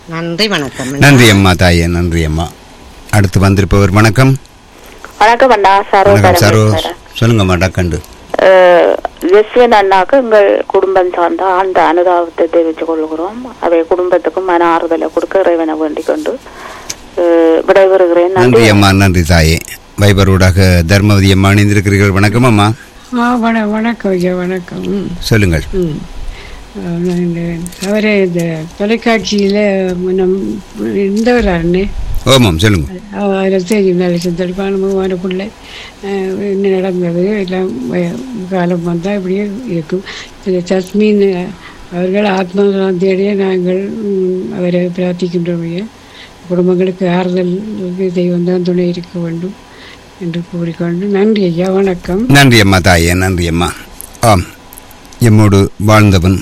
நன்றி வணக்கம் நன்றி அம்மா தாயே நன்றி அம்மா அடுத்து வந்திருப்பவர் வணக்கம் வணக்கம் அண்ணா சரோ வணக்கம் சரோ பரமேஸ்வரன். சொல்லுங்கம்மா டக்கண்டு அஹ், ஜஸ்வின் அண்ணாக்கு எங்கள் குடும்பம் சார்ந்த அந்த அனுதாபத்தை தெரிவித்துக் கொள்கிறோம் அவை குடும்பத்துக்கும் மன ஆறுதலை கொடுக்க இறைவனை வேண்டிக் கொண்டு அஹ், விடைபெறுகிறேன் நன்றி நன்றி அம்மா நன்றி தாயே வைபரோடாக தர்மவதி அம்மா இணைந்திருக்கிறீர்கள் வணக்கம் அம்மா ஆ வண வணக்கம் ஐயா வணக்கம் ம், சொல்லுங்கள் ம். அஹ், நான் இந்த அவரே இந்த தொலைக்காட்சியில் நம் இருந்தவர் அண்ணே ஓமாம் சொல்லுங்க அதில் தெரியும் நல்ல சிந்தடிப்பான மூவான பிள்ளை அஹ், என்ன நடந்தது எல்லாம் வய- காலம் வந்தால் இப்படியே இருக்கும் இந்த தஸ்மீன் அவர்கள் ஆத்மசாந்தியடைய நாங்கள் ம், அவரை பிரார்த்திக்கின்றோம் ஐயா குடும்பங்களுக்கு ஆறுதல் தெய்வம் தான் துணை இருக்க வேண்டும் என்று கூறிக்கொண்டு நன்றி ஐயா வணக்கம் நன்றி அம்மா தாயே நன்றி அம்மா ஆம் எம்மோடு வாழ்ந்தவன்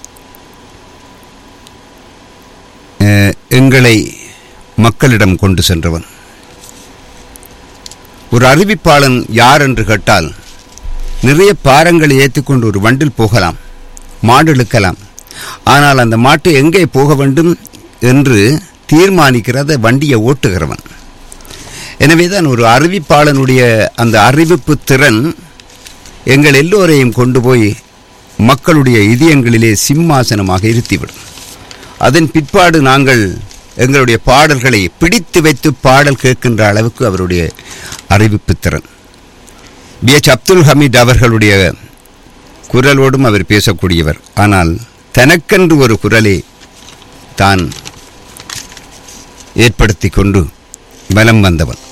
அஹ், எங்களை மக்களிடம் கொண்டு சென்றவன் ஒரு அறிவிப்பாளன் யார் என்று கேட்டால் நிறைய பாரங்களை ஏற்றிக்கொண்டு ஒரு வண்டில் போகலாம் மாடு இழுக்கலாம் ஆனால் அந்த மாட்டு எங்கே போக வேண்டும் என்று தீர்மானிக்கிறத வண்டியை ஓட்டுகிறவன் எனவேதான் ஒரு அறிவிப்பாளனுடைய அந்த அறிவிப்பு திறன் எங்கள் எல்லோரையும் கொண்டு போய் மக்களுடைய இதயங்களிலே சிம்மாசனமாக இருத்திவிடும் அதன் பிற்பாடு நாங்கள் எங்களுடைய பாடல்களை பிடித்து வைத்து பாடல் கேட்கின்ற அளவுக்கு அவருடைய அறிவிப்பு திறன் பி எச் அப்துல் ஹமீத் அவர்களுடைய குரலோடும் அவர் பேசக்கூடியவர் ஆனால் தனக்கென்று ஒரு குரலை தான் ஏற்படுத்தி கொண்டு பலம் வந்தவன்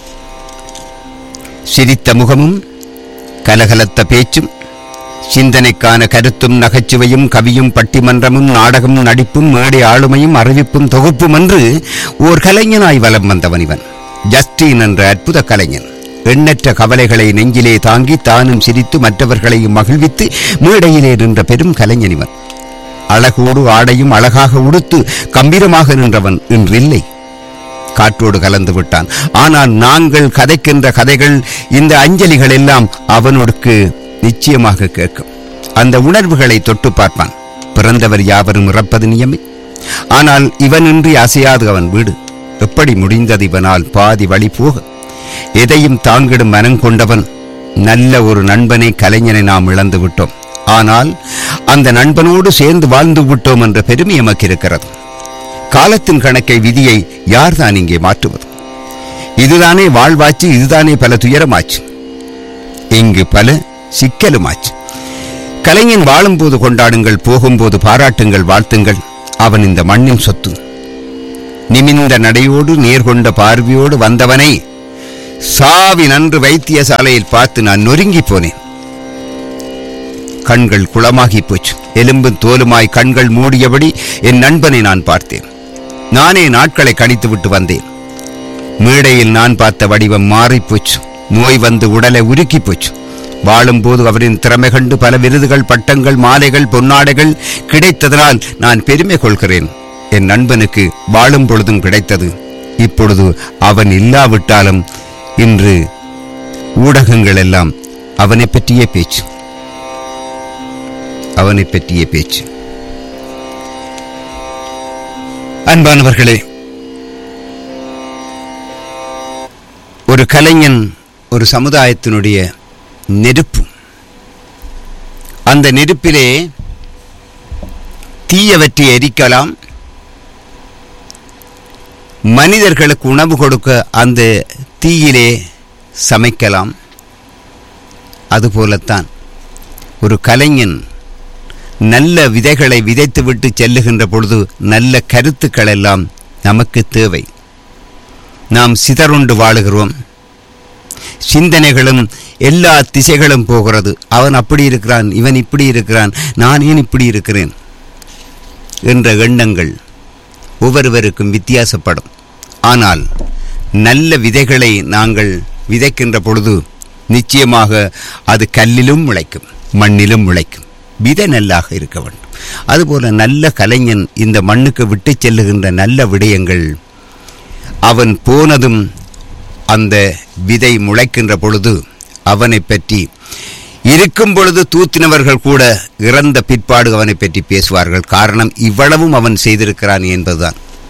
சிரித்த முகமும் கலகலத்த பேச்சும் சிந்தனைக்கான கருத்தும் நகைச்சுவையும் கவியும் பட்டிமன்றமும் நாடகம் நடிப்பும் மேடை ஆளுமையும் அறிவிப்பும் தொகுப்பும் என்று ஓர் கலைஞனாய் வலம் வந்தவன் இவன் ஜஸ்டின் என்ற அற்புத கலைஞன் எண்ணற்ற கவலைகளை நெஞ்சிலே தாங்கி தானும் சிரித்து மற்றவர்களையும் மகிழ்வித்து மேடையிலே நின்ற பெரும் கலைஞன் இவன் அழகோடு ஆடையும் அழகாக உடுத்து கம்பீரமாக நின்றவன் இன்றில்லை காற்றோடு கலந்து விட்டான் ஆனால் நாங்கள் கதைக்கின்ற கதைகள் இந்த அஞ்சலிகள் எல்லாம் அவனுக்கு நிச்சயமாக கேட்கும் அந்த உணர்வுகளை தொட்டு பார்ப்பான் பிறந்தவர் யாவரும் இறப்பது நியமே ஆனால் இவனின்றி அசையாது அவன் வீடு எப்படி முடிந்தது இவனால் பாதி வழி போக எதையும் தாங்கிடும் மனம் கொண்டவன் நல்ல ஒரு நண்பனை கலைஞனை நாம் இழந்து விட்டோம் ஆனால் அந்த நண்பனோடு சேர்ந்து வாழ்ந்து விட்டோம் என்ற பெருமை எமக்கு இருக்கிறது காலத்தின் கணக்கை விதியை யார்தான் இங்கே மாற்றுவது இதுதானே வாழ்வாச்சு இதுதானே பல துயரமாச்சு இங்கு பல சிக்கலுமாச்சு கலைஞன் வாழும்போது கொண்டாடுங்கள் போகும்போது பாராட்டுங்கள் வாழ்த்துங்கள் அவன் இந்த மண்ணின் சொத்து நிமிந்த நடையோடு நேர்கொண்ட பார்வையோடு வந்தவனை சாவி நன்று வைத்தியசாலையில் பார்த்து நான் நொறுங்கி போனேன் கண்கள் குளமாகி போச்சு எலும்பும் தோலுமாய் கண்கள் மூடியபடி என் நண்பனை நான் பார்த்தேன் நானே நாட்களை கழித்து விட்டு வந்தேன் மேடையில் நான் பார்த்த வடிவம் மாறிப்போச்சு நோய் வந்து உடலை உருக்கி போச்சு வாழும்போது அவரின் திறமை கண்டு பல விருதுகள் பட்டங்கள் மாலைகள் பொன்னாடைகள் கிடைத்ததனால் நான் பெருமை கொள்கிறேன் என் நண்பனுக்கு வாழும் பொழுதும் கிடைத்தது இப்பொழுது அவன் இல்லாவிட்டாலும் இன்று ஊடகங்கள் எல்லாம் அவனை பற்றிய பேச்சு அவனை பற்றிய பேச்சு அன்பானவர்களே ஒரு கலைஞன் ஒரு சமுதாயத்தினுடைய நெருப்பு அந்த நெருப்பிலே தீயவற்றை எரிக்கலாம் மனிதர்களுக்கு உணவு கொடுக்க அந்த தீயிலே சமைக்கலாம் அதுபோலத்தான் ஒரு கலைஞன் நல்ல விதைகளை விதைத்துவிட்டு செல்லுகின்ற பொழுது நல்ல கருத்துக்கள் எல்லாம் நமக்கு தேவை நாம் சிதறுண்டு வாழுகிறோம் சிந்தனைகளும் எல்லா திசைகளும் போகிறது அவன் அப்படி இருக்கிறான் இவன் இப்படி இருக்கிறான் நான் ஏன் இப்படி இருக்கிறேன் என்ற எண்ணங்கள் ஒவ்வொருவருக்கும் வித்தியாசப்படும் ஆனால் நல்ல விதைகளை நாங்கள் விதைக்கின்ற பொழுது நிச்சயமாக அது கல்லிலும் முளைக்கும் மண்ணிலும் முளைக்கும் விதை நல்லாக இருக்க வேண்டும் அதுபோல நல்ல கலைஞன் இந்த மண்ணுக்கு விட்டு செல்லுகின்ற நல்ல விடயங்கள் அவன் போனதும் அந்த விதை முளைக்கின்ற பொழுது அவனை பற்றி இருக்கும் பொழுது தூத்தினவர்கள் கூட இறந்த பிற்பாடு அவனை பற்றி பேசுவார்கள் காரணம் இவ்வளவும் அவன் செய்திருக்கிறான் என்பதுதான்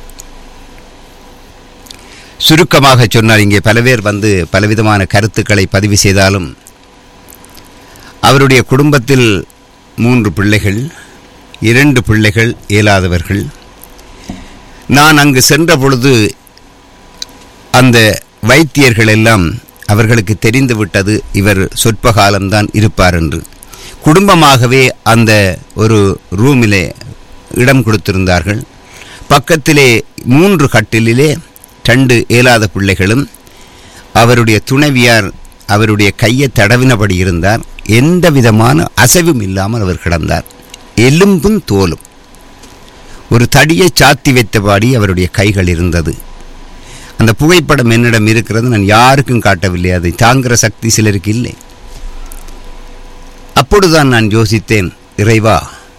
சுருக்கமாக சொன்னால் இங்கே பல பேர் வந்து பலவிதமான கருத்துக்களை பதிவு செய்தாலும் அவருடைய குடும்பத்தில் மூன்று பிள்ளைகள் இரண்டு பிள்ளைகள் இயலாதவர்கள் நான் அங்கு சென்ற பொழுது அந்த வைத்தியர்கள் எல்லாம் அவர்களுக்கு தெரிந்து விட்டது இவர் சொற்ப காலம்தான் இருப்பார் என்று குடும்பமாகவே அந்த ஒரு ரூமிலே இடம் கொடுத்திருந்தார்கள் பக்கத்திலே மூன்று கட்டிலிலே ரெண்டு இயலாத பிள்ளைகளும் அவருடைய துணைவியார் அவருடைய கையை தடவினபடி இருந்தார் எந்த விதமான அசைவும் இல்லாமல் அவர் கிடந்தார் எலும்பும் தோலும் ஒரு தடியை சாத்தி வைத்தபடி அவருடைய கைகள் இருந்தது அந்த புகைப்படம் என்னிடம் இருக்கிறது நான் யாருக்கும் காட்டவில்லை அதை தாங்குகிற சக்தி சிலருக்கு இல்லை அப்பொழுதுதான் நான் யோசித்தேன் இறைவா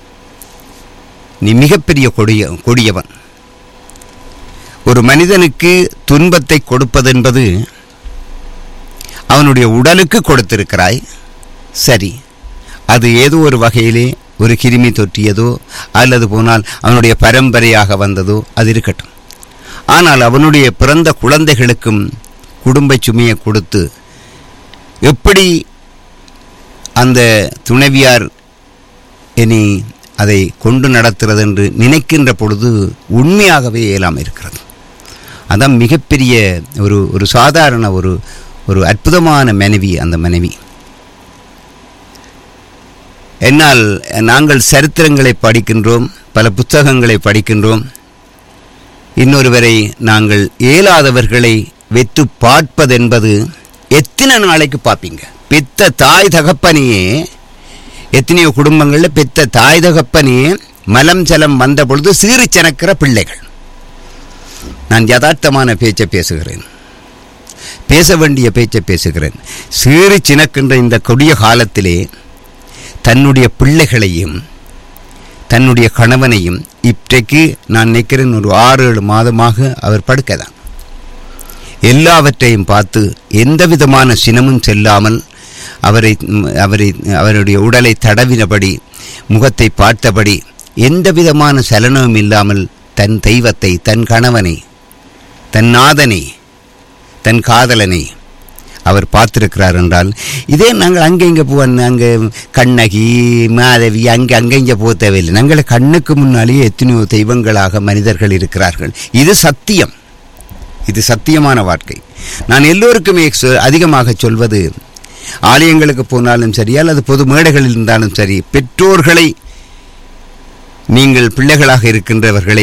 நீ மிகப்பெரிய கொடிய கொடியவன் ஒரு மனிதனுக்கு துன்பத்தை கொடுப்பதென்பது அவனுடைய உடலுக்கு கொடுத்திருக்கிறாய் சரி அது ஏதோ ஒரு வகையிலே ஒரு கிருமி தொற்றியதோ அல்லது போனால் அவனுடைய பரம்பரையாக வந்ததோ அது இருக்கட்டும் ஆனால் அவனுடைய பிறந்த குழந்தைகளுக்கும் குடும்ப சுமையை கொடுத்து எப்படி அந்த துணைவியார் இனி அதை கொண்டு நடத்துறது என்று நினைக்கின்ற பொழுது உண்மையாகவே இயலாமல் இருக்கிறது அதான் மிகப்பெரிய ஒரு ஒரு சாதாரண ஒரு ஒரு அற்புதமான மனைவி அந்த மனைவி என்னால் நாங்கள் சரித்திரங்களை படிக்கின்றோம் பல புத்தகங்களை படிக்கின்றோம் இன்னொருவரை நாங்கள் இயலாதவர்களை வெத்து பார்ப்பதென்பது எத்தனை நாளைக்கு பார்ப்பீங்க பெத்த தாய் தகப்பனையே எத்தனையோ குடும்பங்களில் பெத்த தாய் தகப்பனையே மலம் சலம் வந்த பொழுது சீறி சனக்கிற பிள்ளைகள் நான் யதார்த்தமான பேச்சை பேசுகிறேன் பேச வேண்டிய பேச்சை பேசுகிறேன் சீறி சினக்கின்ற இந்த கொடிய காலத்திலே தன்னுடைய பிள்ளைகளையும் தன்னுடைய கணவனையும் இன்றைக்கு நான் நினைக்கிறேன் ஒரு ஆறு ஏழு மாதமாக அவர் படுக்கதான் எல்லாவற்றையும் பார்த்து எந்த விதமான சினமும் செல்லாமல் அவரை அவரை அவருடைய உடலை தடவினபடி முகத்தை பார்த்தபடி எந்த விதமான சலனமும் இல்லாமல் தன் தெய்வத்தை தன் கணவனை தன் நாதனை தன் காதலனை அவர் பார்த்திருக்கிறார் என்றால் இதே நாங்கள் அங்கே இங்கே போவோம் அங்கே கண்ணகி மாதவி அங்கே அங்கே இங்கே போக தேவையில்லை நாங்கள் கண்ணுக்கு முன்னாலேயே எத்தனையோ தெய்வங்களாக மனிதர்கள் இருக்கிறார்கள் இது சத்தியம் இது சத்தியமான வாழ்க்கை நான் எல்லோருக்குமே சொ- அதிகமாக சொல்வது ஆலயங்களுக்கு போனாலும் சரி அல்லது பொது மேடைகளில் இருந்தாலும் சரி பெற்றோர்களை நீங்கள் பிள்ளைகளாக இருக்கின்றவர்களே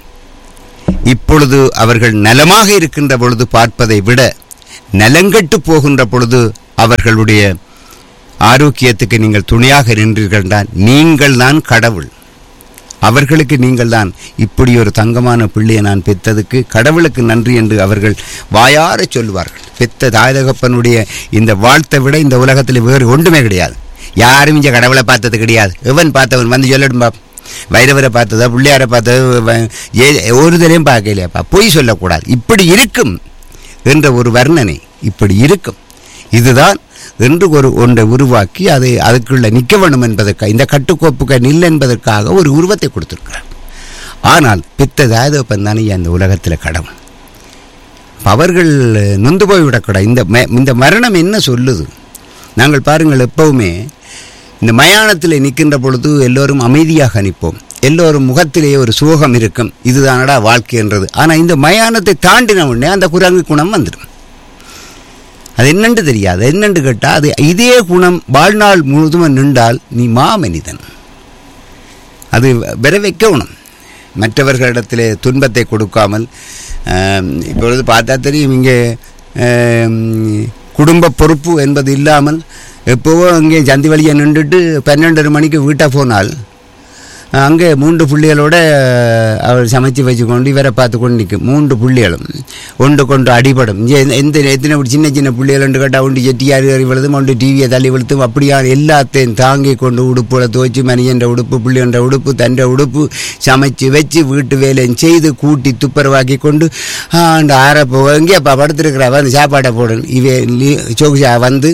இப்பொழுது அவர்கள் நலமாக இருக்கின்ற பொழுது பார்ப்பதை விட நலங்கெட்டு போகின்ற பொழுது அவர்களுடைய ஆரோக்கியத்துக்கு நீங்கள் துணையாக நின்றீர்கள் தான் நீங்கள் தான் கடவுள் அவர்களுக்கு நீங்கள் தான் இப்படி ஒரு தங்கமான பிள்ளையை நான் பெற்றதுக்கு கடவுளுக்கு நன்றி என்று அவர்கள் வாயார சொல்வார்கள் பெத்த தாயதகப்பனுடைய இந்த வாழ்த்தை விட இந்த உலகத்தில் வேறு ஒன்றுமே கிடையாது யாரும் இங்கே கடவுளை பார்த்தது கிடையாது எவன் பார்த்தவன் வந்து சொல்லடும் பாப் வைரவரை பார்த்ததா பிள்ளையாரை பார்த்தது வ- ஏ ஒருதரையும் பார்க்கலையாப்பா பொய் சொல்லக்கூடாது இப்படி இருக்கும் என்ற ஒரு வர்ணனை இப்படி இருக்கும் இதுதான் என்று ஒரு ஒன்றை உருவாக்கி அதை அதுக்குள்ள நிற்க வேண்டும் என்பதற்காக இந்த கட்டுக்கோப்புக்கு நில் என்பதற்காக ஒரு உருவத்தை கொடுத்திருக்கிறார் ஆனால் பித்த தாயதப்பன் தானே அந்த உலகத்தில் கடவுள் அப்ப அவர்கள் நொந்து போய்விடக்கூடாது இந்த ம- இந்த மரணம் என்ன சொல்லுது நாங்கள் பாருங்கள் எப்பவுமே இந்த மயானத்தில் நிற்கின்ற பொழுது எல்லோரும் அமைதியாக நிற்போம் எல்லோரும் முகத்திலே ஒரு சோகம் இருக்கும் இதுதானடா வாழ்க்கை என்றது ஆனால் இந்த மயானத்தை தாண்டின உடனே அந்த குரங்கு குணம் வந்துடும் அது என்னென்று தெரியாது என்னென்று கேட்டால் அது இதே குணம் வாழ்நாள் முழுதும் நின்றால் நீ மாமனிதன் அது விர வைக்கணும் மற்றவர்களிடத்திலே துன்பத்தை கொடுக்காமல் ஆம், இப்பொழுது பார்த்தா தெரியும் இங்கே ஆம், குடும்ப பொறுப்பு என்பது இல்லாமல் எப்போவோ அங்கே சந்தி வழியை நின்றுட்டு பன்னெண்டரை மணிக்கு வீட்டை போனால் அங்கே மூன்று புள்ளிகளோட அவள் சமைச்சு வச்சுக்கொண்டு இவரை பார்த்து கொண்டு நிற்கும் மூன்று புள்ளிகளும் ஒன்று கொண்டு அடிபடும் இங்கே எந்த- எந்த எத்தனை இப்படி சின்ன சின்ன புள்ளிகள் கேட்டால் ஒன்று செட்டியார் ஏறி விழுதும் ஒன்று டிவியை தள்ளி விழுத்தும் அப்படியா எல்லாத்தையும் தாங்கி கொண்டு உடுப்புல துவைச்சு மனிதன்ற உடுப்பு புள்ளியன்ற உடுப்பு தன்ற உடுப்பு சமைச்சு வச்சு வீட்டு வேலையும் செய்து கூட்டி துப்புரவாக்கி கொண்டு ஆண்டு ஆறப்போ எங்கேயாப்பா படுத்துருக்கிறா வந்து சாப்பாடை போடணும் இவே சோகுசா வந்து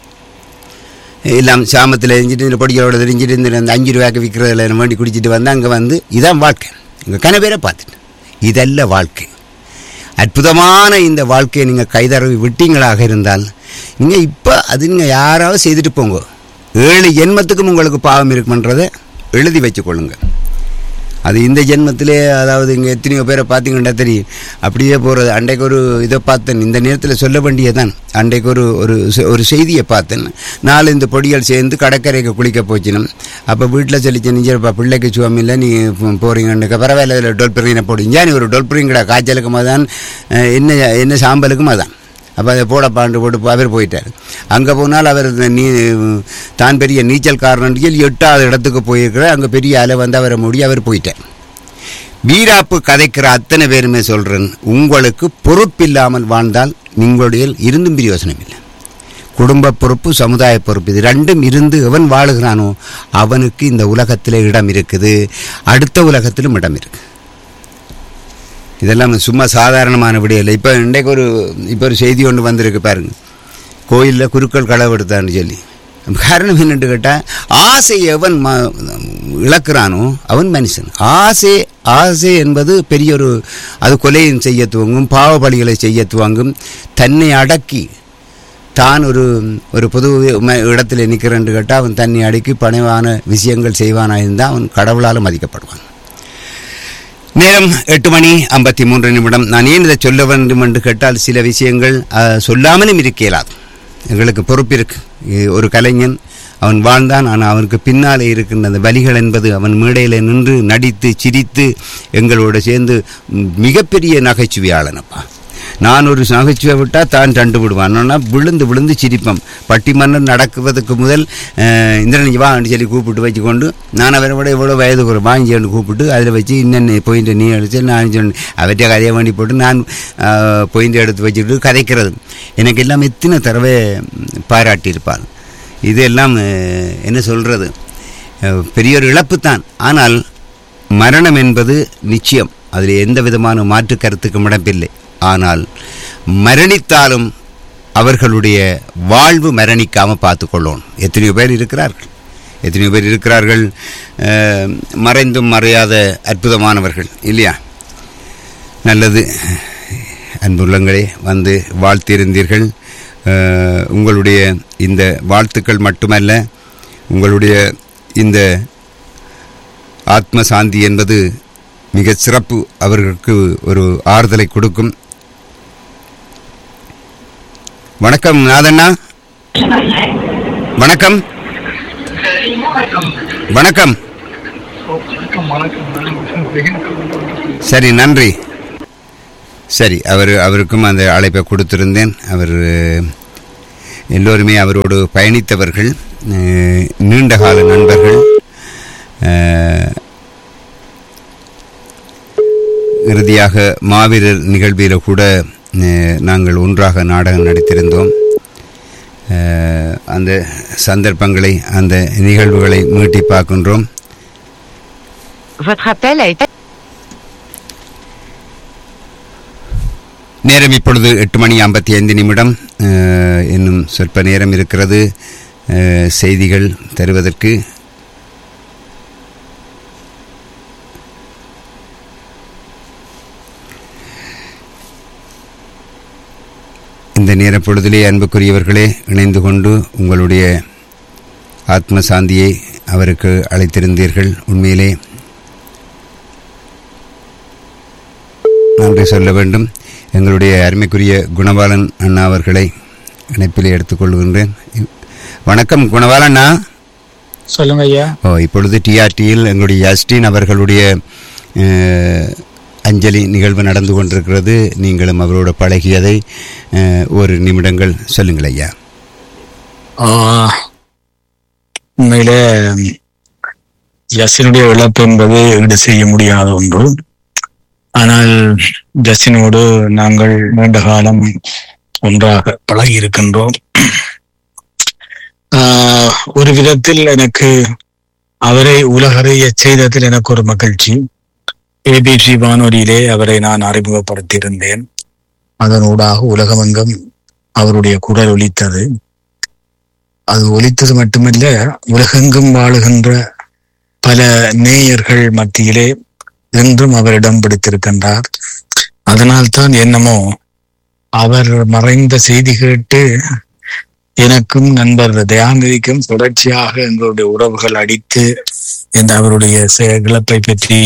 எல்லாம் சாமத்தில் எரிஞ்சிட்டு இந்த பொடிகளோட தெரிஞ்சிட்டு இந்த அந்த அஞ்சு ரூபாய்க்கு விற்கிறதுல வேண்டி குடிச்சிட்டு வந்து அங்கே வந்து இதான் வாழ்க்கை இங்கே கன பேரை பார்த்துட்டு இதல்ல வாழ்க்கை அற்புதமான இந்த வாழ்க்கையை நீங்கள் கைதறவி விட்டீங்களாக இருந்தால் நீங்கள் இப்போ அது நீங்கள் யாராவது செய்துட்டு போங்க ஏழு ஜென்மத்துக்கும் உங்களுக்கு பாவம் இருக்குமன்றதை எழுதி வச்சுக்கொள்ளுங்க அது இந்த ஜென்மத்திலே அதாவது இங்கே எத்தனையோ பேரை பார்த்தீங்கன்னா தெரியும் அப்படியே போகிறது அன்றைக்கு ஒரு இதை பார்த்தேன் இந்த நேரத்தில் சொல்ல வேண்டியதான் அன்றைக்கு ஒரு ஒரு செ- ஒரு செய்தியை பார்த்தேன் நாலு இந்த பொடிகள் சேர்ந்து கடற்கரைக்கு குளிக்க போச்சினோம் அப்போ வீட்டில் சொல்லிச்சு நிஜப்பா பிள்ளைக்கு சுவாமி இல்லை நீ போ- போறீங்கன்னு பரவாயில்ல இதில் டொல்பரிங்கனை போடுங்க நீ ஒரு டொல்பரிங்கடா காய்ச்சலுக்கும் அதான் அஹ், என்ன என்ன சாம்பலுக்கும் அதான் அப்போ அதை போட பாண்டு போட்டு போ- அவர் போயிட்டார் அங்கே போனால் அவர் நீ தான் பெரிய நீச்சல்காரன் சொல்லி எட்டாவது இடத்துக்கு போயிருக்கிறார் அங்கே பெரிய அலை வந்து அவரை மூடி அவர் போயிட்டார் வீராப்பு கதைக்கிற அத்தனை பேருமே சொல்கிறேன் உங்களுக்கு பொறுப்பில்லாமல் வாழ்ந்தால் உங்களுடைய இருந்தும் பிரயோசனம் இல்லை குடும்ப பொறுப்பு சமுதாய பொறுப்பு இது ரெண்டும் இருந்து எவன் வாழுகிறானோ அவனுக்கு இந்த உலகத்தில் இடம் இருக்குது அடுத்த உலகத்திலும் இடம் இருக்குது இதெல்லாம் சும்மா சாதாரணமான விட இல்லை இப்போ இன்றைக்கு ஒரு இப்போ ஒரு செய்தி ஒன்று வந்திருக்கு பாருங்க கோயிலில் குருக்கள் களவெடுத்தான்னு சொல்லி காரணம் என்னன்னு கேட்டால் ஆசை எவன் ம இழக்கிறானோ அவன் மனுஷன் ஆசை ஆசை என்பது பெரிய ஒரு அது கொலையும் செய்ய துவங்கும் பாவபலிகளை செய்ய துவங்கும் தன்னை அடக்கி தான் ஒரு ஒரு பொது ம- இடத்துல நிற்கிறேன்னு கேட்டால் அவன் தன்னை அடக்கி பணிவான விஷயங்கள் செய்வானா இருந்தால் அவன் கடவுளால் மதிக்கப்படுவான் நேரம் எட்டு மணி ஐம்பத்தி மூன்று நிமிடம் நான் ஏன் இதை சொல்ல வேண்டும் என்று கேட்டால் சில விஷயங்கள் அஹ், சொல்லாமலும் இருக்க இயலாது எங்களுக்கு பொறுப்பு இருக்கு இ- ஒரு கலைஞன் அவன் வாழ்ந்தான் ஆனால் அவனுக்கு பின்னாலே இருக்கின்ற அந்த வலிகள் என்பது அவன் மேடையில் நின்று நடித்து சிரித்து எங்களோட சேர்ந்து ம், மிகப்பெரிய நகைச்சுவையாளனப்பா நான் ஒரு நகைச்சுவை விட்டால் தான் ரெண்டு விடுவான் ஆனால் விழுந்து விழுந்து சிரிப்பம் பட்டிமன்றம் நடக்குவதற்கு முதல் அஹ், இந்திரன் வான்னு சொல்லி கூப்பிட்டு வச்சுக்கொண்டு நான் அவரை விட எவ்வளோ வயது ஒரு வாங்கின்னு கூப்பிட்டு அதில் வச்சு இன்னென்ன போயிட்டு நீ அடிச்சு நான் சொன்னேன் அவற்றை கதையை வேண்டி போட்டு நான் பொயிண்ட் எடுத்து வச்சுட்டு கதைக்கிறது எனக்கு எல்லாம் எத்தனை தடவை பாராட்டியிருப்பார் இதெல்லாம் அஹ், என்ன சொல்கிறது பெரிய ஒரு இழப்பு தான் ஆனால் மரணம் என்பது நிச்சயம் அதில் எந்த விதமான மாற்று கருத்துக்கும் இடமில்லை ஆனால் மரணித்தாலும் அவர்களுடைய வாழ்வு மரணிக்காமல் பார்த்துக்கொள்ளணும் எத்தனையோ பேர் இருக்கிறார்கள் எத்தனையோ பேர் இருக்கிறார்கள் அஹ், மறைந்தும் மறையாத அற்புதமானவர்கள் இல்லையா நல்லது அன்புள்ளங்களே வந்து வாழ்த்திருந்தீர்கள் அஹ், உங்களுடைய இந்த வாழ்த்துக்கள் மட்டுமல்ல உங்களுடைய இந்த ஆத்ம சாந்தி என்பது மிக சிறப்பு அவர்களுக்கு ஒரு ஆறுதலை கொடுக்கும் வணக்கம் நாதண்ணா வணக்கம் வணக்கம் சரி நன்றி சரி அவர் அவருக்கும் அந்த அழைப்பை கொடுத்திருந்தேன் அவர் எல்லோருமே அவரோடு பயணித்தவர்கள் அஹ், நீண்டகால நண்பர்கள் அஹ், இறுதியாக மாவீரர் நிகழ்வில் கூட அஹ், நாங்கள் ஒன்றாக நாடகம் நடித்திருந்தோம் அஹ், அந்த சந்தர்ப்பங்களை அந்த நிகழ்வுகளை மீட்டி பார்க்கின்றோம் Votre appel a été... நேரம் இப்பொழுது எட்டு மணி ஐம்பத்தி ஐந்து நிமிடம் அஹ், இன்னும் சொற்ப நேரம் இருக்கிறது அஹ், செய்திகள் தருவதற்கு இந்த நேர பொழுதிலே அன்புக்குரியவர்களே இணைந்து கொண்டு உங்களுடைய ஆத்ம சாந்தியை அவருக்கு அழைத்திருந்தீர்கள் உண்மையிலே நன்றி சொல்ல வேண்டும் எங்களுடைய அருமைக்குரிய குணபாலன் அண்ணா அவர்களை இணைப்பிலே எடுத்துக்கொள்கின்றேன் வணக்கம் குணபாலண்ணா சொல்லுங்க ஐயா ஓ இப்பொழுது டிஆர்டியில் எங்களுடைய ஜஸ்டின் அவர்களுடைய அஹ், அஞ்சலி நிகழ்வு நடந்து கொண்டிருக்கிறது நீங்களும் அவரோடு பழகியதை அஹ், ஒரு நிமிடங்கள் சொல்லுங்கள் ஐயா ஆ, உண்மையிலே ஜஸ்டினுடைய இழப்பு என்பது ஈடு செய்ய முடியாத ஒன்று ஆனால் ஜஸ்டினோடு நாங்கள் நீண்ட காலம் ஒன்றாக பழகி இருக்கின்றோம் ஆ, ஒரு விதத்தில் எனக்கு அவரை உலகறிய செய்ததில் எனக்கு ஒரு மகிழ்ச்சி ஏபிசி வானொலியிலே அவரை நான் அறிமுகப்படுத்தியிருந்தேன் அதனூடாக உலகமெங்கும் அவருடைய குரல் ஒலித்தது அது ஒலித்தது மட்டுமல்ல உலகெங்கும் வாழுகின்ற பல நேயர்கள் மத்தியிலே இன்றும் அவர் இடம் பிடித்திருக்கின்றார் அதனால்தான் என்னமோ அவர் மறைந்த செய்தி கேட்டு எனக்கும் நண்பர் தயாநிதிக்கும் தொடர்ச்சியாக எங்களுடைய உறவுகள் அடித்து இந்த அவருடைய செ- இழப்பை பற்றி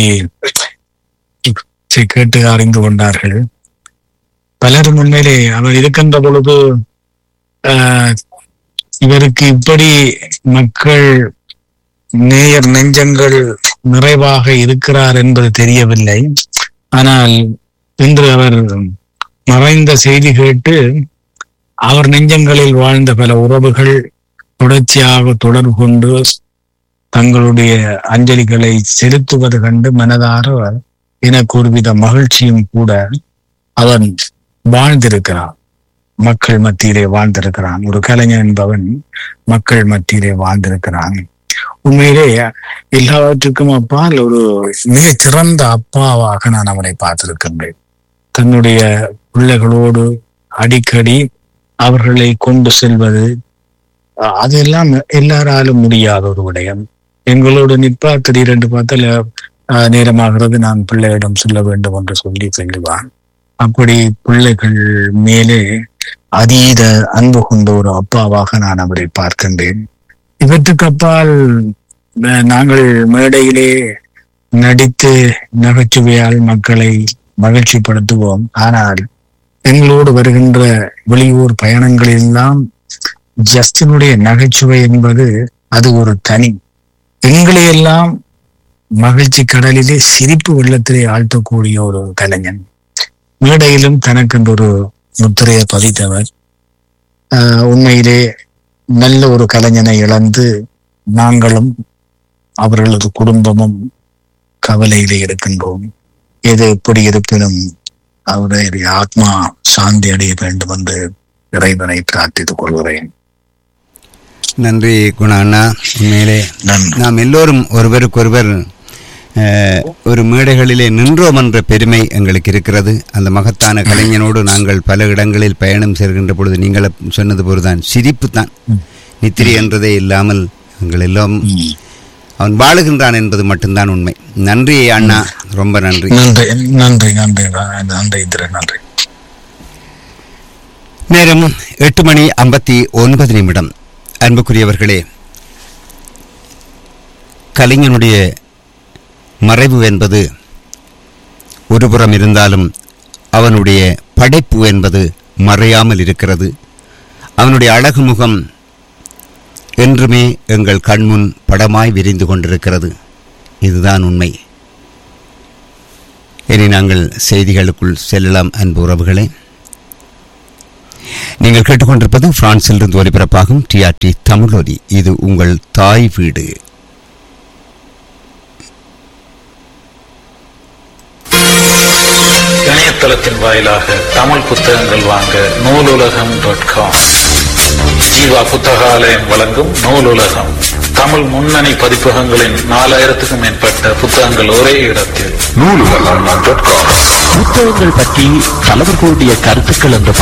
சி- கேட்டு அறிந்து கொண்டார்கள் பலரும் உண்மையிலே அவர் இருக்கின்ற பொழுது ஆஹ், இவருக்கு இப்படி மக்கள் நேயர் நெஞ்சங்கள் நிறைவாக இருக்கிறார் என்பது தெரியவில்லை ஆனால் இன்று அவர் மறைந்த செய்தி கேட்டு அவர் நெஞ்சங்களில் வாழ்ந்த பல உறவுகள் தொடர்ச்சியாக தொடர்பு கொண்டு தங்களுடைய அஞ்சலிகளை செலுத்துவது கண்டு மனதார எனக்கு ஒருவித மகிழ்ச்சியும் கூட அவன் வாழ்ந்திருக்கிறான் மக்கள் மத்தியிலே வாழ்ந்திருக்கிறான் ஒரு கலைஞன் என்பவன் மக்கள் மத்தியிலே வாழ்ந்திருக்கிறான் உண்மையிலே எல்லாவற்றுக்கும் அப்பால் ஒரு மிகச் சிறந்த அப்பாவாக நான் அவனை பார்த்திருக்கின்றேன் தன்னுடைய பிள்ளைகளோடு அடிக்கடி அவர்களை கொண்டு செல்வது அஹ், அதெல்லாம் எல்லாராலும் முடியாத ஒரு விடயம் எங்களோடு நிற்பார் திடீரென்று பார்த்தால் அஹ், நேரமாகிறது நான் பிள்ளையிடம் சொல்ல வேண்டும் என்று சொல்லி செல்வான் அப்படி பிள்ளைகள் மேலே அதீத அன்பு கொண்ட ஒரு அப்பாவாக நான் அவரை பார்க்கின்றேன் இவற்றுக்கு அப்பால் அஹ், நாங்கள் மேடையிலே நடித்து நகைச்சுவையால் மக்களை மகிழ்ச்சிப்படுத்துவோம் ஆனால் எங்களோடு வருகின்ற வெளியூர் பயணங்களெல்லாம் ஜஸ்டினுடைய நகைச்சுவை என்பது அது ஒரு தனி எங்களையெல்லாம் மகிழ்ச்சி கடலிலே சிரிப்பு வெள்ளத்திலே ஆழ்த்தக்கூடிய ஒரு கலைஞன் மேடையிலும் தனக்கென்று ஒரு முத்திரையை பதித்தவர் ஆஹ் உண்மையிலே நல்ல ஒரு கலைஞனை இழந்து நாங்களும் அவர்களது குடும்பமும் கவலையிலே இருக்கின்றோம் எது எப்படி இருப்பினும் அவருடைய ஆத்மா சாந்தி அடைய வேண்டும் என்று இறைவனை பிரார்த்தித்துக் கொள்கிறேன் நன்றி குணா அண்ணா உண்மையிலே நன்றி நாம் எல்லோரும் ஒருவருக்கொருவர் அஹ், ஒரு மேடைகளிலே நின்றோம் என்ற பெருமை எங்களுக்கு இருக்கிறது அந்த மகத்தான கலைஞனோடு நாங்கள் பல இடங்களில் பயணம் செய்கின்ற பொழுது நீங்கள் சொன்னது போதுதான் சிரிப்பு தான் நித்திரை என்றதே இல்லாமல் எங்கள் எல்லாம் ம். அவன் வாழுகின்றான் என்பது மட்டும்தான் உண்மை நன்றி அண்ணா ரொம்ப நன்றி நன்றி நன்றி நன்றி நன்றி இந்திரன் நன்றி நேரம் எட்டு மணி ஐம்பத்தி ஒன்பது நிமிடம் அன்புக்குரியவர்களே கலைஞனுடைய மறைவு என்பது ஒருபுறம் இருந்தாலும் அவனுடைய படைப்பு என்பது மறையாமல் இருக்கிறது அவனுடைய அழகு முகம் என்றுமே எங்கள் கண்முன் படமாய் விரிந்து கொண்டிருக்கிறது இதுதான் உண்மை இனி நாங்கள் செய்திகளுக்குள் செல்லலாம் அன்பு உறவுகளே நீங்கள் கேட்டுக்கொண்டிருப்பது பிரான்சிலிருந்து ஒலிபரப்பாகும் டிஆர்டி தமிழொலி இது உங்கள் தாய் வீடு இணையதளத்தின் வாயிலாக தமிழ் புத்தகங்கள் வாங்க நூலுலகம் டாட் காம் ஜீவா புத்தகாலயம் வழங்கும் நூலுலகம் தமிழ் முன்னணி பதிப்பகங்களின் நாலாயிரத்துக்கும் மேற்பட்ட புத்தகங்கள் ஒரே இடத்தில் புத்தகங்கள் பற்றி தலைவர்களுடைய கருத்துக்கள் என்ற